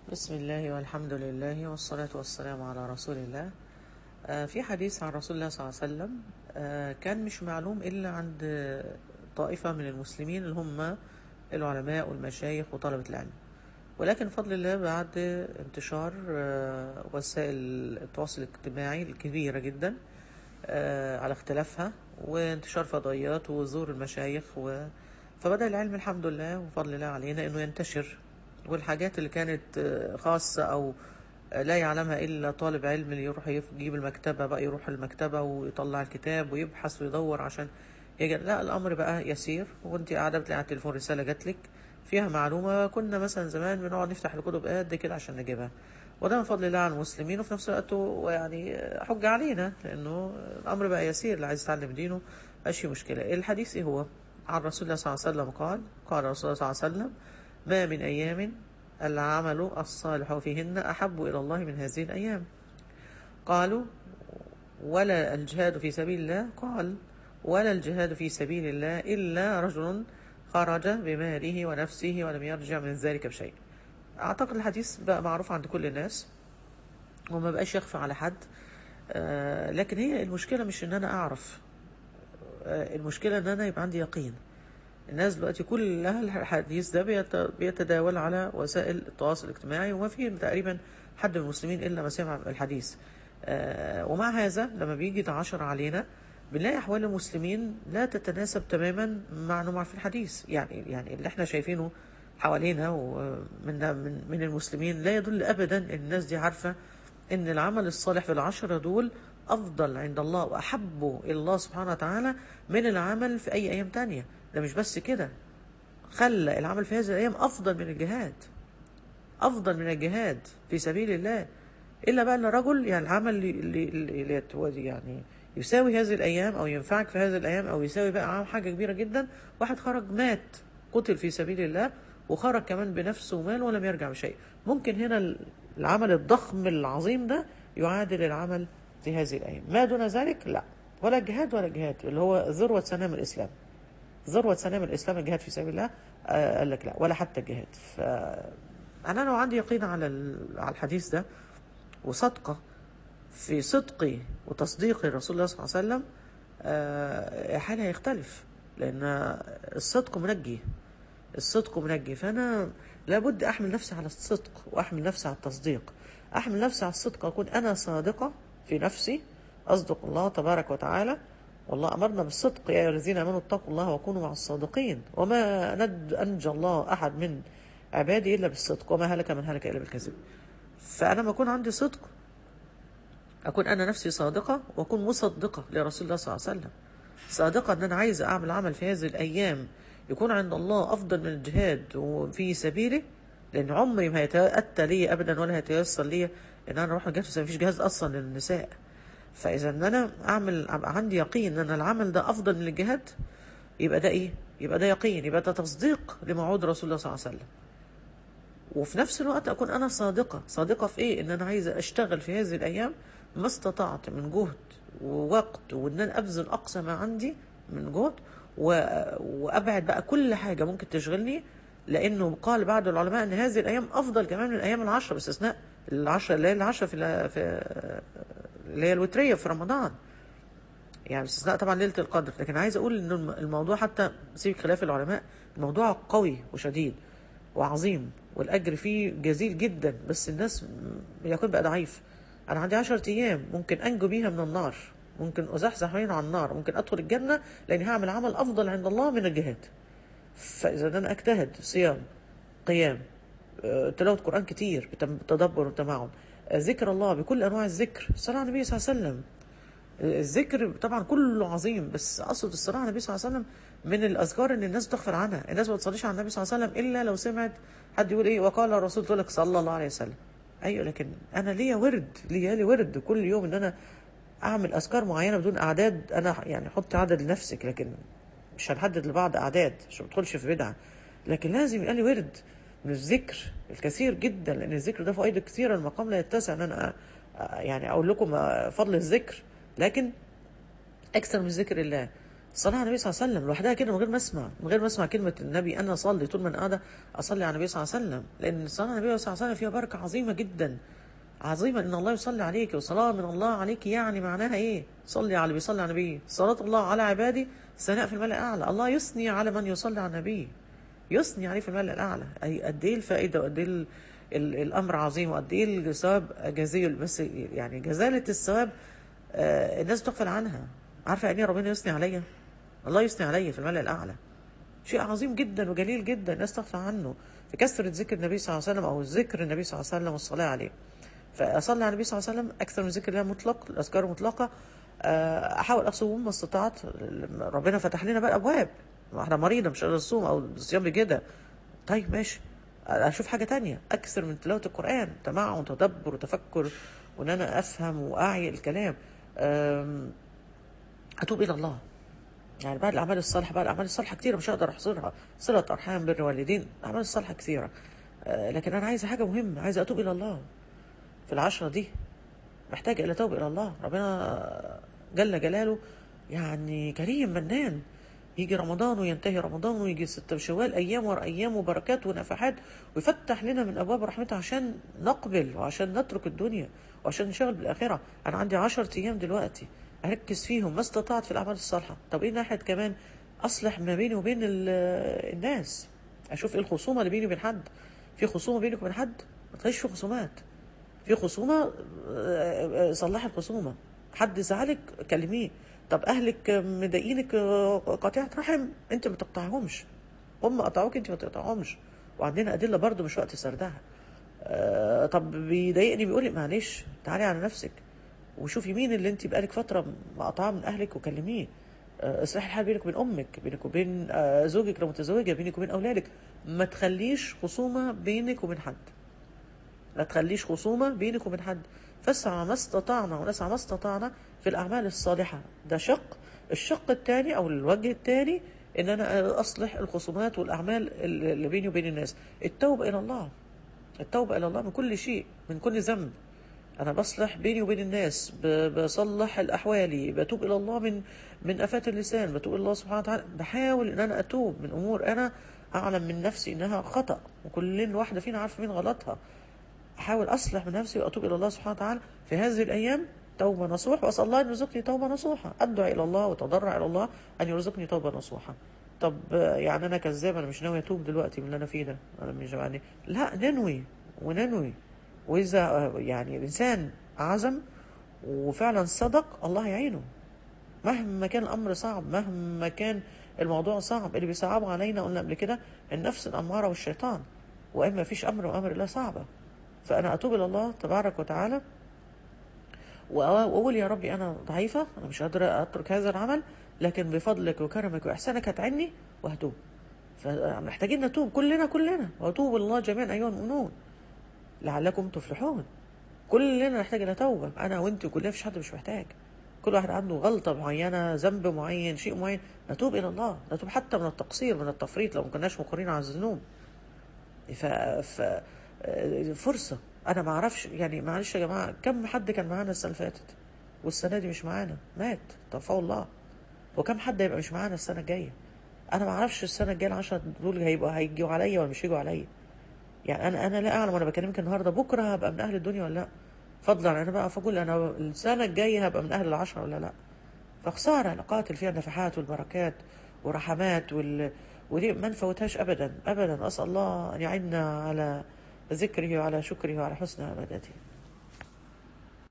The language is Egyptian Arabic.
بسم الله والحمد لله والصلاة والسلام على رسول الله آه، في حديث عن رسول الله صلى الله عليه وسلم آه، كان مش معلوم إلا عند طائفة من المسلمين اللي هم العلماء والمشايخ وطلبة العلم ولكن بفضل الله بعد انتشار آه، وسائل التواصل الاجتماعي الكبيرة جدا آه، على اختلافها وانتشار فضائيات وظهور المشايخ و... فبدأ العلم الحمد لله وفضل الله علينا انه ينتشر والحاجات اللي كانت آه، خاصة او آه، لا يعلمها الا طالب علم اللي يروح يجيب المكتبة بقى يروح المكتبة ويطلع الكتاب ويبحث ويدور عشان يجي لا الامر بقى يسير وانت قاعدة بتلاقي على التليفون رسالة جاتلك فيها معلومة كنا مثلا زمان بنقعد نفتح الكتب قد كده عشان نجيبها وده من فضل الله على المسلمين وفي نفس الوقت هو يعني حجة علينا لأنه الأمر بقى يسير اللي عايز يتعلم دينه مش في مشكلة الحديث إيه هو عن رسول الله صلى الله عليه وسلم قال قال رسول الله صلى الله عليه وسلم ما من أيام العمل الصالح فيهن أحب إلى الله من هذه الأيام قالوا ولا الجهاد في سبيل الله قال ولا الجهاد في سبيل الله إلا رجل خرج بماله ونفسه ولم يرجع من ذلك بشيء أعتقد الحديث بقى معروف عند كل الناس وما بقاش يخفى على حد آه لكن هي المشكلة مش إن أنا أعرف آه المشكلة إن أنا يبقى عندي يقين الناس دلوقتي كلها الحديث ده بيت- بيتداول على وسائل التواصل الاجتماعي وما فيه تقريبا حد من المسلمين إلا ما سمع الحديث آه ومع هذا لما بيجي يتعاشر علينا بنلاقي أحوال المسلمين لا تتناسب تماما مع نوع في الحديث يعني يعني اللي احنا شايفينه حوالينا ومن من من المسلمين لا يدل أبدا إن الناس دي عارفة إن العمل الصالح في العشرة دول أفضل عند الله وأحب إلى الله سبحانه وتعالى من العمل في أي أيام تانية ده مش بس كده خلى العمل في هذه الأيام أفضل من الجهاد أفضل من الجهاد في سبيل الله إلا بقى أن رجل يعني العمل اللي, اللي, اللي اللي يعني يساوي هذه الأيام أو ينفعك في هذه الأيام أو يساوي بقى حاجة كبيرة جدا واحد خرج مات قتل في سبيل الله وخرج كمان بنفسه وماله ولم يرجع بشيء ممكن هنا العمل الضخم العظيم ده يعادل العمل في هذه الأيام ما دون ذلك لا ولا الجهاد ولا الجهاد اللي هو ذروة سنام الإسلام ذروة سنام الإسلام الجهاد في سبيل الله آه قال لك لا ولا حتى الجهاد فأنا لو عندي يقين على ال- على الحديث ده وصدقة في صدقي وتصديقي لرسول الله صلى الله عليه وسلم آه، حالي هيختلف لأن الصدق منجي الصدق منجي فأنا لابد أحمل نفسي على الصدق وأحمل نفسي على التصديق أحمل نفسي على الصدق أكون أنا صادقة في نفسي أصدق الله تبارك وتعالى والله أمرنا بالصدق يا أيها الذين آمنوا اتقوا الله وكونوا مع الصادقين وما ند أنجى الله أحد من عبادي إلا بالصدق وما هلك من هلك إلا بالكذب فأنا ما أكون عندي صدق أكون أنا نفسي صادقة وأكون مصدقة لرسول الله صلى الله عليه وسلم صادقة أن أنا عايزة أعمل عمل في هذه الأيام يكون عند الله أفضل من الجهاد وفي سبيله لأن عمري ما هيتأتى لي أبدا ولا هيتيسر لي إن أنا أروح الجهاد ما فيش جهاز أصلا للنساء فإذا أن أنا أعمل أبقى عندي يقين أن العمل ده أفضل من الجهاد يبقى ده إيه؟ يبقى ده يقين يبقى ده تصديق لموعود رسول الله صلى الله عليه وسلم وفي نفس الوقت أكون أنا صادقة صادقة في إيه إن أنا عايزة أشتغل في هذه الأيام ما استطعت من جهد ووقت وإن أنا أبذل أقصى ما عندي من جهد و... وأبعد بقى كل حاجة ممكن تشغلني لأنه قال بعض العلماء أن هذه الأيام أفضل كمان من الأيام العشرة باستثناء العشرة اللي هي العشرة في, في اللي هي الوترية في رمضان يعني باستثناء طبعا ليلة القدر لكن عايز أقول إن الموضوع حتى سيب خلاف العلماء الموضوع قوي وشديد وعظيم والأجر فيه جزيل جدا بس الناس يكون بقى ضعيف أنا عندي عشرة أيام ممكن أنجو بيها من النار ممكن أزحزح بيها عن النار ممكن أدخل الجنة لأني هعمل عمل أفضل عند الله من الجهاد فإذا أنا أجتهد صيام قيام آه، تلاوة قرآن كتير بتدبر وتمعن آه، ذكر الله بكل أنواع الذكر الصلاة على النبي صلى الله عليه وسلم آه، الذكر طبعا كله عظيم بس أقصد الصلاة على النبي صلى الله عليه وسلم من الأذكار إن الناس بتغفل عنها الناس ما بتصليش على النبي صلى الله عليه وسلم إلا لو سمعت حد يقول إيه وقال الرسول تقول لك صلى الله عليه وسلم ايوه لكن انا ليا ورد ليا لي ورد كل يوم ان انا اعمل اذكار معينه بدون اعداد انا يعني حط عدد لنفسك لكن مش هنحدد لبعض اعداد عشان ما تدخلش في بدعه لكن لازم يبقى لي ورد من الذكر الكثير جدا لان الذكر ده فوائد كثيره المقام لا يتسع ان انا يعني اقول لكم فضل الذكر لكن اكثر من ذكر الله الصلاة على النبي صلى الله عليه وسلم لوحدها كده من غير ما اسمع من غير ما اسمع كلمة النبي أنا أصلي طول ما أنا قاعدة أصلي على النبي صلى الله عليه وسلم لأن الصلاة على النبي صلى الله عليه وسلم فيها بركة عظيمة جدا عظيمة إن الله يصلي عليك وصلاة من الله عليك يعني معناها إيه؟ صلي على اللي بيصلي على النبي صلاة الله على عبادي ثناء في الملأ الأعلى الله يثني على من يصلي على النبي يثني عليه في الملأ الأعلى أي قد إيه الفائدة وقد إيه ال- ال- الأمر عظيم وقد إيه الثواب جزيل بس يعني جزالة الثواب آه، الناس بتغفل عنها عارفة يعني إيه ربنا يثني عليا؟ الله يثني عليا في الملأ الأعلى شيء عظيم جدا وجليل جدا الناس تغفل عنه في كثرة ذكر النبي صلى الله عليه وسلم أو ذكر النبي صلى الله عليه وسلم والصلاة عليه فأصلي على النبي صلى الله عليه وسلم أكثر من ذكر الله مطلق الأذكار المطلقة آه، أحاول أصوم ما استطعت ربنا فتح لنا بقى أبواب واحدة مريضة مش قادرة تصوم أو الصيام بكده طيب ماشي أشوف حاجة تانية أكثر من تلاوة القرآن تمعن وتدبر وتفكر وإن أنا أفهم وأعي الكلام آم، أتوب إلى الله يعني بعد الأعمال الصالحة بعد الأعمال الصالحة كتيرة مش هقدر أحصرها صلة أرحام بر والدين الأعمال الصالحة كثيرة آه، لكن أنا عايزة حاجة مهمة عايزة أتوب إلى الله في العشرة دي محتاجة إلى توبة إلى الله ربنا جل جلاله يعني كريم منان يجي رمضان وينتهي رمضان ويجي ستة شوال أيام ورا أيام وبركات ونفحات ويفتح لنا من أبواب رحمته عشان نقبل وعشان نترك الدنيا وعشان نشغل بالآخرة أنا عندي عشرة أيام دلوقتي أركز فيهم ما استطعت في الأعمال الصالحة طب إيه ناحية كمان أصلح ما بيني وبين ال- الناس أشوف إيه الخصومة اللي بيني وبين حد في خصومة بينك وبين حد ما تخليش في خصومات في خصومة آه، آه، صلحي الخصومة حد زعلك كلميه طب اهلك مضايقينك آه، قطيعة رحم انت ما تقطعهمش هم قطعوك انت ما تقطعهمش وعندنا ادله برضو مش وقت سردها آه، طب بيضايقني بيقول لي معلش تعالي على نفسك وشوفي مين اللي انت بقالك فتره مقطعاه من اهلك وكلميه آه، اصلحي الحال بينك وبين امك بينك وبين آه، زوجك لو متزوجه بينك وبين اولادك ما تخليش خصومه بينك وبين حد لا تخليش خصومة بينك وبين حد فاسعى ما استطعنا ونسعى ما استطعنا في الأعمال الصالحة ده شق الشق الثاني أو الوجه الثاني إن أنا أصلح الخصومات والأعمال اللي بيني وبين الناس التوبة إلى الله التوبة إلى الله من كل شيء من كل ذنب أنا بصلح بيني وبين الناس ب- بصلح الأحوالي بتوب إلى الله من من آفات اللسان بتوب إلى الله سبحانه وتعالى بحاول إن أنا أتوب من أمور أنا أعلم من نفسي إنها خطأ وكل واحدة فينا عارفة مين غلطها احاول اصلح من نفسي واتوب الى الله سبحانه وتعالى في هذه الايام توبه نصوح واسال الله ان يرزقني توبه نصوحه ادعو الى الله وتضرع الى الله ان يرزقني توبه نصوحه طب آه، يعني انا كذاب انا مش ناوي اتوب دلوقتي من اللي انا فيه ده انا مش يعني لا ننوي وننوي واذا آه، يعني الانسان عزم وفعلا صدق الله يعينه مهما كان الامر صعب مهما كان الموضوع صعب اللي بيصعبه علينا قلنا قبل كده النفس الاماره والشيطان واما فيش امر وامر الله صعبه فانا اتوب الى الله تبارك وتعالى واقول يا ربي انا ضعيفه انا مش قادره اترك هذا العمل لكن بفضلك وكرمك واحسانك هتعني وهتوب فمحتاجين نتوب كلنا كلنا واتوب الى الله جميعا ايها المؤمنون لعلكم تفلحون كلنا نحتاج الى توبه انا وانت كلنا مفيش حد مش محتاج كل واحد عنده غلطه معينه ذنب معين شيء معين نتوب الى الله نتوب حتى من التقصير من التفريط لو ما كناش مقرين على الذنوب ف... ف... آه، فرصه انا ما اعرفش يعني معلش يا جماعه كم حد كان معانا السنه اللي فاتت والسنه دي مش معانا مات توفاه الله وكم حد هيبقى مش معانا السنه الجايه انا ما اعرفش السنه الجايه العشرة دول هيبقوا هيجوا عليا ولا مش هيجوا عليا يعني انا انا لا اعلم وانا بكلمك النهارده بكره هبقى من اهل الدنيا ولا لا فضلا انا بقى فاقول انا السنه الجايه هبقى من اهل العشره ولا لا فخساره نقاتل فيها النفحات والبركات ورحمات وال... ودي ما نفوتهاش ابدا ابدا اسال الله ان يعيننا على ذكره وعلى شكره وعلى حسن عبادته